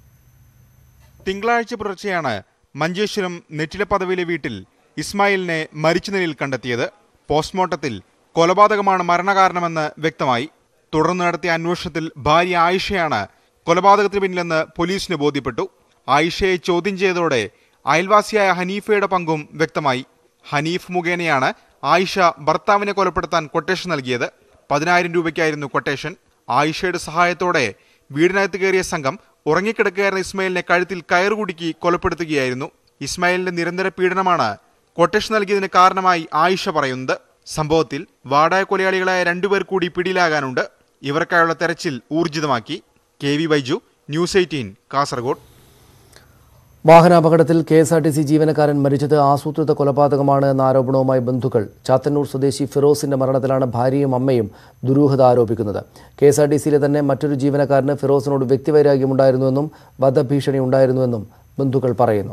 തിങ്കളാഴ്ച പുലർച്ചെയാണ് മഞ്ചേശ്വരം നെറ്റില പദവിയിലെ വീട്ടിൽ ഇസ്മായിലിനെ മരിച്ച നിലയിൽ കണ്ടെത്തിയത് പോസ്റ്റ്മോർട്ടത്തിൽ കൊലപാതകമാണ് മരണകാരണമെന്ന് വ്യക്തമായി തുടർന്ന് നടത്തിയ അന്വേഷണത്തിൽ ഭാര്യ ആയിഷയാണ് കൊലപാതകത്തിന് പിന്നിലെന്ന് പോലീസിന് ബോധ്യപ്പെട്ടു ആയിഷയെ ചോദ്യം ചെയ്തതോടെ അയൽവാസിയായ ഹനീഫയുടെ പങ്കും വ്യക്തമായി ഹനീഫ് മുഖേനയാണ് ആയിഷ ഭർത്താവിനെ കൊലപ്പെടുത്താൻ കൊട്ടേഷൻ നൽകിയത് പതിനായിരം രൂപയ്ക്കായിരുന്നു കൊട്ടേഷൻ ആയിഷയുടെ സഹായത്തോടെ വീടിനകത്ത് കയറിയ സംഘം ഉറങ്ങിക്കിടക്കുകയായിരുന്ന ഇസ്മായിലിനെ കഴുത്തിൽ കയറുകുടുക്കി കൊലപ്പെടുത്തുകയായിരുന്നു ഇസ്മായിലിന്റെ നിരന്തര പീഡനമാണ് കൊട്ടേഷൻ നൽകിയതിന് കാരണമായി ആയിഷ പറയുന്നത് സംഭവത്തിൽ വാടായ കൊലയാളികളായ രണ്ടുപേർ കൂടി പിടിയിലാകാനുണ്ട് ഇവർക്കായുള്ള തെരച്ചിൽ ഊർജിതമാക്കി K V Baiju news eighteen Kasaragod വാഹനാപകടത്തിൽ K S R T C ജീവനക്കാരൻ മരിച്ചത് ആസൂത്രിത കൊലപാതകമാണ് എന്ന ആരോപണവുമായി ബന്ധുക്കൾ ചാത്തന്നൂർ സ്വദേശി ഫിറോസിന്റെ മരണത്തിലാണ് ഭാര്യയും അമ്മയും ദുരൂഹത ആരോപിക്കുന്നത് കെ എസ് ആർ ടി സിയിലെ തന്നെ മറ്റൊരു ജീവനക്കാരന് ഫിറോസിനോട് വ്യക്തിവൈരാഗ്യമുണ്ടായിരുന്നുവെന്നും വധഭീഷണി ഉണ്ടായിരുന്നുവെന്നും ബന്ധുക്കൾ പറയുന്നു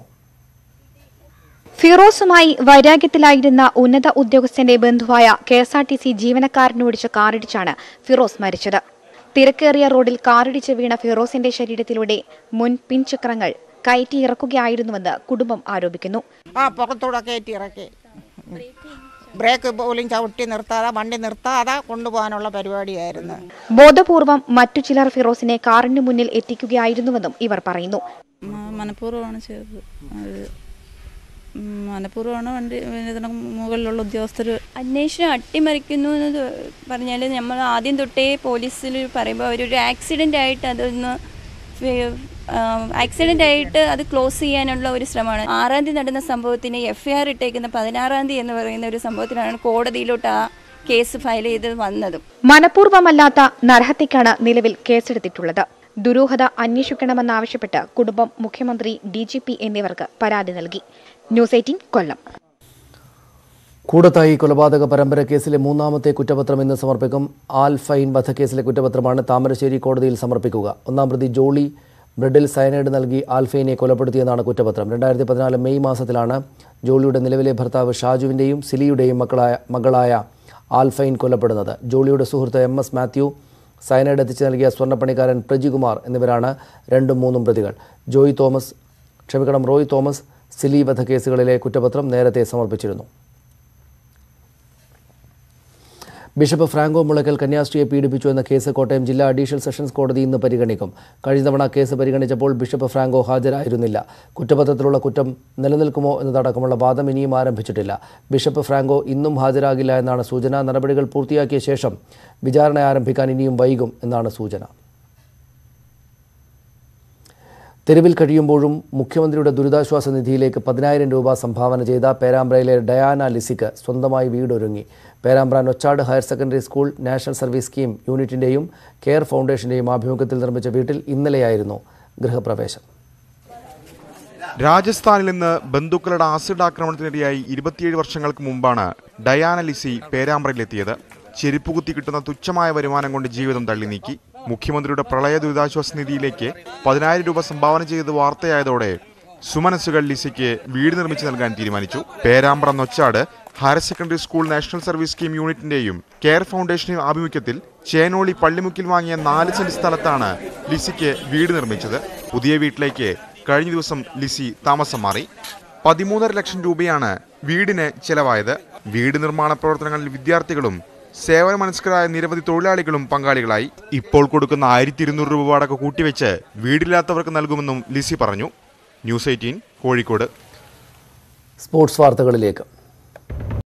ഫിറോസുമായി വൈരാഗ്യത്തിലായിരുന്ന ഉന്നത ഉദ്യോഗസ്ഥന്റെ ബന്ധുവായ K S R T C ജീവനക്കാരനോടിച്ച് കാറിടിച്ചാണ് ഫിറോസ് മരിച്ചത് തിരക്കേറിയ റോഡിൽ കാറിടിച്ച് വീണ ഫിറോസിന്റെ ശരീരത്തിലൂടെ മുൻ പിൻചക്രങ്ങൾ കയറ്റി ഇറക്കുകയായിരുന്നുവെന്ന് കുടുംബം ആരോപിക്കുന്നു ആ പുറത്തൂടെ കയറ്റി ഇറക്കി ബ്രേക്ക് പോലും ചവിട്ടി നിർത്താതെ വണ്ടി നിർത്താതെ കൊണ്ടുപോകാനുള്ള പരിപാടിയായിരുന്നു ബോധപൂർവം മറ്റു ചിലർ ഫിറോസിനെ കാറിന് മുന്നിൽ എത്തിക്കുകയായിരുന്നുവെന്നും ഇവർ പറയുന്നു മ- മനഃപൂർവ്വമാണ് ചെയ്തത് അത് ഉം, മനഃപൂർവ്വമാണ് വണ്ടി ഇതിന് മുകളിലുള്ള ഉദ്യോഗസ്ഥർ അന്വേഷണം അട്ടിമറിക്കുന്നു എന്ന് പറഞ്ഞാൽ നമ്മൾ ആദ്യം തൊട്ടേ പോലീസിൽ പറയുമ്പോൾ അവരൊരു ആക്സിഡൻ്റ് ആയിട്ട് അതൊന്ന് ആക്സിഡൻ്റ് ആയിട്ട് അത് ക്ലോസ് ചെയ്യാനുള്ള ഒരു ശ്രമമാണ് ആറാം തീയതി നടന്ന സംഭവത്തിന് എഫ് ഐ ആർ ഇട്ടേക്കുന്ന പതിനാറാം തീയതി എന്ന് പറയുന്ന ഒരു സംഭവത്തിലാണ് കോടതിയിലോട്ട് ആ കേസ് ഫയൽ ചെയ്ത് വന്നതും മനഃപൂർവ്വമല്ലാത്ത നരഹത്യക്കാണ് നിലവിൽ കേസെടുത്തിട്ടുള്ളത് ദുരൂഹത അന്വേഷിക്കണമെന്നാവശ്യപ്പെട്ട് കുടുംബം മുഖ്യമന്ത്രി ഡി ജി പി എന്നിവർക്ക് പരാതി നൽകി ന്യൂസ് എയ്റ്റീൻ കൊല്ലം കൂടത്തായി കൊലപാതക പരമ്പര കേസിലെ മൂന്നാമത്തെ കുറ്റപത്രം ഇന്ന് സമർപ്പിക്കും ആൽഫൈൻ വധക്കേസിലെ കുറ്റപത്രമാണ് താമരശ്ശേരി കോടതിയിൽ സമർപ്പിക്കുക ഒന്നാം പ്രതി ജോളി ബ്രെഡിൽ സയനൈഡ് നൽകി ആൽഫൈനെ കൊലപ്പെടുത്തിയെന്നാണ് കുറ്റപത്രം രണ്ടായിരത്തി പതിനാല് മെയ് മാസത്തിലാണ് ജോളിയുടെ നിലവിലെ ഭർത്താവ് ഷാജുവിൻ്റെയും സിലിയുടെയും മക്കളായ മകളായ ആൽഫൈൻ കൊല്ലപ്പെടുന്നത് ജോളിയുടെ സുഹൃത്ത് എം എസ് മാത്യു സയനൈഡ് എത്തിച്ചു നൽകിയ സ്വർണ്ണപ്പണിക്കാരൻ പ്രജികുമാർ എന്നിവരാണ് രണ്ടും മൂന്നും പ്രതികൾ ജോയ് തോമസ് ക്ഷമിക്കണം റോയ് തോമസ് സിലി വധക്കേസുകളിലെ കുറ്റപത്രം നേരത്തെ സമർപ്പിച്ചിരുന്നു ബിഷപ്പ് ഫ്രാങ്കോ മുളയ്ക്കൽ കന്യാസ്ത്രീയെ പീഡിപ്പിച്ചു എന്ന കേസ് കോട്ടയം ജില്ലാ അഡീഷണൽ സെഷൻസ് കോടതി ഇന്ന് പരിഗണിക്കും കഴിഞ്ഞ തവണ കേസ് പരിഗണിച്ചപ്പോൾ ബിഷപ്പ് ഫ്രാങ്കോ ഹാജരായിരുന്നില്ല കുറ്റപത്രത്തിലുള്ള കുറ്റം നിലനിൽക്കുമോ എന്നതടക്കമുള്ള വാദം ഇനിയും ആരംഭിച്ചിട്ടില്ല ബിഷപ്പ് ഫ്രാങ്കോ ഇന്നും ഹാജരാകില്ല എന്നാണ് സൂചന നടപടികൾ പൂർത്തിയാക്കിയ ശേഷം വിചാരണ ആരംഭിക്കാൻ ഇനിയും വൈകും എന്നാണ് സൂചന തെരുവിൽ കഴിയുമ്പോഴും മുഖ്യമന്ത്രിയുടെ ദുരിതാശ്വാസ നിധിയിലേക്ക് പതിനായിരം രൂപ സംഭാവന ചെയ്ത പേരാമ്പ്രയിലെ ഡയാന ലിസിക്ക് സ്വന്തമായി വീടൊരുങ്ങി Perambra Nochad higher secondary school national service scheme യൂണിറ്റിന്റെയും കെയർ ഫൗണ്ടേഷന്റെയും ആഭിമുഖ്യത്തിൽ നിർമ്മിച്ച വീട്ടിൽ ഇന്നലെയായിരുന്നു ഗൃഹപ്രവേശം രാജസ്ഥാനിൽ നിന്ന് ബന്ധുക്കളുടെ ആസിഡ് ആക്രമണത്തിനിരയായി ഇരുപത്തിയേഴ് വർഷങ്ങൾക്ക് മുമ്പാണ് ഡയാന ലിസി പേരാമ്പ്രയിലെത്തിയത് ചെരുപ്പ് കുത്തി കിട്ടുന്ന തുച്ഛമായ വരുമാനം കൊണ്ട് ജീവിതം തള്ളി നീക്കി മുഖ്യമന്ത്രിയുടെ പ്രളയ ദുരിതാശ്വാസ നിധിയിലേക്ക് പതിനായിരം രൂപ സംഭാവന ചെയ്ത് വാർത്തയായതോടെ സുമനസ്സുകൾ ലിസിക്ക് വീട് നിർമ്മിച്ചു നൽകാൻ തീരുമാനിച്ചു Perambra Nochad higher secondary school national service scheme യൂണിറ്റിന്റെയും കെയർ ഫൗണ്ടേഷന്റെയും ആഭിമുഖ്യത്തിൽ ചേനോളി പള്ളിമുക്കിൽ വാങ്ങിയ നാല് സെന്റ് സ്ഥലത്താണ് ലിസിക്ക് വീട് നിർമ്മിച്ചത് പുതിയ വീട്ടിലേക്ക് കഴിഞ്ഞ ദിവസം ലിസി താമസം മാറി പതിമൂന്നര ലക്ഷം രൂപയാണ് വീടിന് ചെലവായത് വീട് നിർമ്മാണ പ്രവർത്തനങ്ങളിൽ വിദ്യാർത്ഥികളും സേവന മനസ്കരായ നിരവധി തൊഴിലാളികളും പങ്കാളികളായി ഇപ്പോൾ കൊടുക്കുന്ന ആയിരത്തി ഇരുന്നൂറ് രൂപ വാടക കൂട്ടിവെച്ച് വീടില്ലാത്തവർക്ക് നൽകുമെന്നും ലിസി പറഞ്ഞു ന്യൂസ് എയ്റ്റീൻ കോഴിക്കോട് സ്പോർട്സ് വാർത്തകളിലേക്ക്